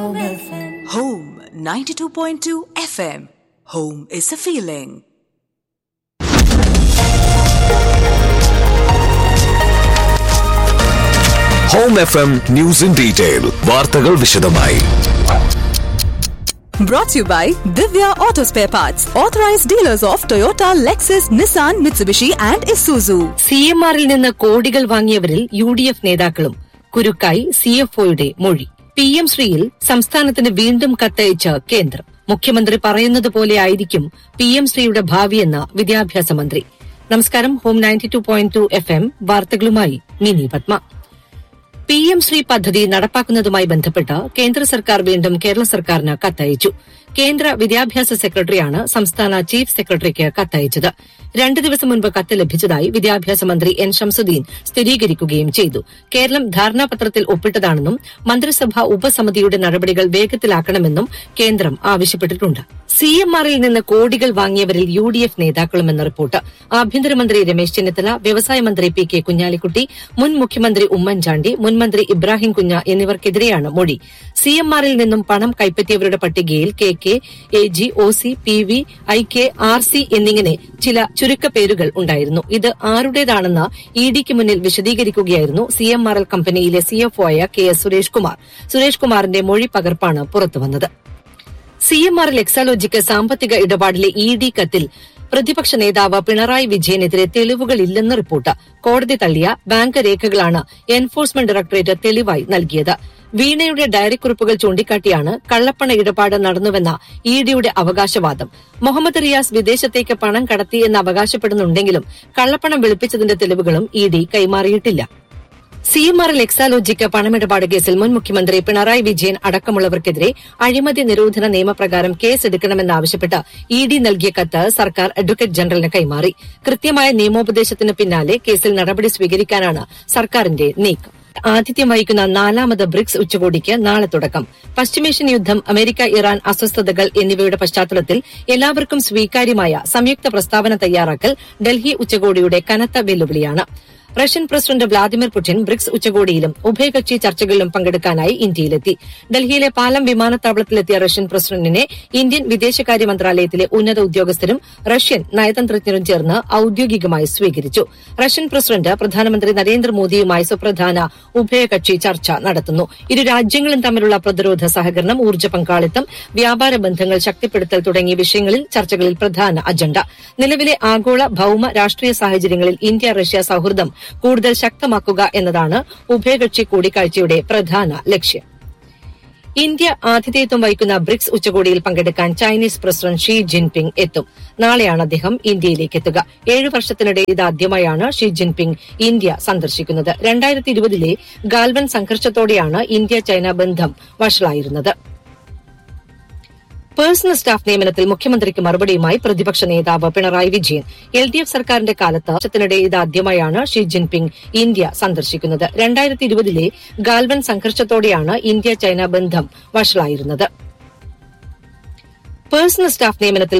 Home 92.2 FM. Home is a feeling. Home F M news in detail വാർത്തകൾ വിശദമായി Brought to you by Divya Auto Spare Parts, authorized dealers of Toyota, Lexus, Nissan, Mitsubishi, and Isuzu. C M ആറിൽ നിന്ന് കോടികൾ വാങ്ങിയവരിൽ U D F നേതാക്കളും കുരുക്കായി C F ഒയുടെ മൊഴി P M ശ്രീയിൽ സംസ്ഥാനത്തിന് വീണ്ടും കത്തയച്ച കേന്ദ്രം മുഖ്യമന്ത്രി പറയുന്നത് പോലെ ആയിരിക്കും പി എം ശ്രീയുടെ ഭാവിയെന്ന വിദ്യാഭ്യാസ മന്ത്രി നമസ്കാരം home ninety two point two F M വാർത്തകളുമായി മിനി പത്മ പി എം ശ്രീ പദ്ധതി നടപ്പാക്കുന്നതുമായി ബന്ധപ്പെട്ട് കേന്ദ്ര സർക്കാർ വീണ്ടും കേരള സർക്കാരിന് കത്തയച്ചു കേന്ദ്ര വിദ്യാഭ്യാസ സെക്രട്ടറിയാണ് സംസ്ഥാന ചീഫ് സെക്രട്ടറിക്ക് കത്തയച്ചത് രണ്ട് ദിവസം മുൻപ് കത്ത് ലഭിച്ചതായി വിദ്യാഭ്യാസ മന്ത്രി എൻ ഷംസുദ്ദീൻ സ്ഥിരീകരിക്കുകയും ചെയ്തു കേരളം ധാരണാപത്രത്തിൽ ഒപ്പിട്ടതാണെന്നും മന്ത്രിസഭാ ഉപസമിതിയുടെ നടപടികൾ വേഗത്തിലാക്കണമെന്നും കേന്ദ്രം ആവശ്യപ്പെട്ടിട്ടുണ്ട് സി എം ആറിൽ നിന്ന് കോടികൾ വാങ്ങിയവരിൽ യു ഡി എഫ് നേതാക്കളുമെന്ന റിപ്പോർട്ട് ആഭ്യന്തരമന്ത്രി രമേശ് ചെന്നിത്തല വ്യവസായ മന്ത്രി പി കെ കുഞ്ഞാലിക്കുട്ടി മുൻ മുഖ്യമന്ത്രി ഉമ്മൻചാണ്ടി മുൻ മന്ത്രി ഇബ്രാഹിം കുഞ്ഞ എന്നിവർക്കെതിരെയാണ് മൊഴി സി എം ആറിൽ നിന്നും പണം കൈപ്പറ്റിയവരുടെ പട്ടികയിൽ K K A G O C P V I K R C എന്നിങ്ങനെ ചില ചുരുക്കപ്പേരുകൾ ഉണ്ടായിരുന്നു ഇത് ആരുടേതാണെന്ന് ഇ ഡിക്ക് മുന്നിൽ വിശദീകരിക്കുകയായിരുന്നു സി എം ആർ എൽ കമ്പനിയിലെ സിഎഫ്ഒ ആയ കെ എസ് സുരേഷ് കുമാർ സുരേഷ് കുമാറിന്റെ മൊഴി പകർപ്പാണ് പുറത്തുവന്നത് സി എം ആർ എക്സാലോജിക്ക് സാമ്പത്തിക ഇടപാടിലെ ഇ ഡി കത്തിൽ പ്രതിപക്ഷ നേതാവ് പിണറായി വിജയനെതിരെ തെളിവുകളില്ലെന്ന് റിപ്പോർട്ട് കോടതി തള്ളിയ ബാങ്ക് രേഖകളാണ് എൻഫോഴ്സ്മെന്റ് ഡയറക്ടറേറ്റ് തെളിവായി നൽകിയത് വീണയുടെ ഡയറിക്കുറിപ്പുകൾ ചൂണ്ടിക്കാട്ടിയാണ് കള്ളപ്പണ ഇടപാട് നടന്നുവെന്ന ഇ ഡിയുടെ അവകാശവാദം മുഹമ്മദ് റിയാസ് വിദേശത്തേക്ക് പണം കടത്തിയെന്ന് അവകാശപ്പെടുന്നുണ്ടെങ്കിലും കള്ളപ്പണം വെളുപ്പിച്ചതിന്റെ തെളിവുകളും ഇ ഡി കൈമാറിയിട്ടില്ല C M R L Exalogic പണമിടപാട് കേസിൽ മുൻ മുഖ്യമന്ത്രി പിണറായി വിജയൻ അടക്കമുള്ളവർക്കെതിരെ അഴിമതി നിരോധന നിയമപ്രകാരം കേസെടുക്കണമെന്നാവശ്യപ്പെട്ട് ഇ ഡി നൽകിയ കത്ത് സർക്കാർ അഡ്വക്കേറ്റ് ജനറലിന് കൈമാറി കൃത്യമായ നിയമോപദേശത്തിന് പിന്നാലെ കേസിൽ നടപടി സ്വീകരിക്കാനാണ് സർക്കാരിന്റെ നീക്കം ആതിഥ്യം വഹിക്കുന്ന നാലാമത് ബ്രിക്സ് ഉച്ചകോടിക്ക് നാളെ തുടക്കം പശ്ചിമേഷ്യൻ യുദ്ധം അമേരിക്ക ഇറാൻ അസ്വസ്ഥതകൾ എന്നിവയുടെ പശ്ചാത്തലത്തിൽ എല്ലാവർക്കും സ്വീകാര്യമായ സംയുക്ത പ്രസ്താവന തയ്യാറാക്കൽ ഡൽഹി ഉച്ചകോടിയുടെ കനത്ത വെല്ലുവിളിയാണ് Russian president Vladimir Putin BRICS ഉച്ചകോടിയിലും ഉഭയകക്ഷി ചർച്ചകളിലും പങ്കെടുക്കാനായി ഇന്ത്യയിലെത്തി ഡൽഹിയിലെ പാലം വിമാനത്താവളത്തിലെത്തിയ റഷ്യൻ പ്രസിഡന്റിനെ ഇന്ത്യൻ വിദേശകാര്യ മന്ത്രാലയത്തിലെ ഉന്നത ഉദ്യോഗസ്ഥരും റഷ്യൻ നയതന്ത്രജ്ഞരും ചേർന്ന് ഔദ്യോഗികമായി സ്വീകരിച്ചു റഷ്യൻ പ്രസിഡന്റ് പ്രധാനമന്ത്രി നരേന്ദ്രമോദിയുമായി സുപ്രധാന ഉഭയകക്ഷി ചർച്ച നടത്തുന്നു ഇരു രാജ്യങ്ങളും തമ്മിലുള്ള പ്രതിരോധ സഹകരണം ഊർജ്ജ പങ്കാളിത്തം വ്യാപാര ബന്ധങ്ങൾ ശക്തിപ്പെടുത്തൽ തുടങ്ങിയ വിഷയങ്ങളിൽ ചർച്ചകളിൽ പ്രധാന അജണ്ട നിലവിലെ ആഗോള ഭൌമ രാഷ്ട്രീയ സാഹചര്യങ്ങളിൽ ഇന്ത്യ റഷ്യ സൌഹൃദം കൂടുതൽ ശക്തമാക്കുക എന്നതാണ് ഉഭയകക്ഷി കൂടിക്കാഴ്ചയുടെ പ്രധാന ലക്ഷ്യം ഇന്ത്യ ആതിഥേയത്വം വഹിക്കുന്ന ബ്രിക്സ് ഉച്ചകോടിയിൽ പങ്കെടുക്കാൻ ചൈനീസ് പ്രസിഡന്റ് ഷീ ജിൻപിങ് എത്തും നാളെയാണ് അദ്ദേഹം ഇന്ത്യയിലേക്ക് എത്തുക ഏഴു വർഷത്തിനിടെ ഇതാദ്യമായാണ് ഷീ ജിൻപിങ് ഇന്ത്യ സന്ദർശിക്കുന്നത് രണ്ടായിരത്തി ഇരുപതിലെ ഗാൽവൻ സംഘർഷത്തോടെയാണ് ഇന്ത്യ ചൈന ബന്ധം വഷളായിരുന്നത് പേഴ്സണൽ സ്റ്റാഫ് നിയമനത്തിൽ മുഖ്യമന്ത്രിക്ക് മറുപടിയുമായി പ്രതിപക്ഷ നേതാവ് Pinarayi Vijayan L D F സർക്കാരിന്റെ കാലത്ത് വർഷത്തിനിടെ ഇതാദ്യമായാണ് ഷീ ജിൻപിങ് ഇന്ത്യ സന്ദർശിക്കുന്നത് രണ്ടായിരത്തി ഇരുപതിലെ ഗാൽവൻ സംഘർഷത്തോടെയാണ് ഇന്ത്യ ചൈന ബന്ധം വഷളായിരുന്നത് പേഴ്സണൽ സ്റ്റാഫ് നിയമനത്തിൽ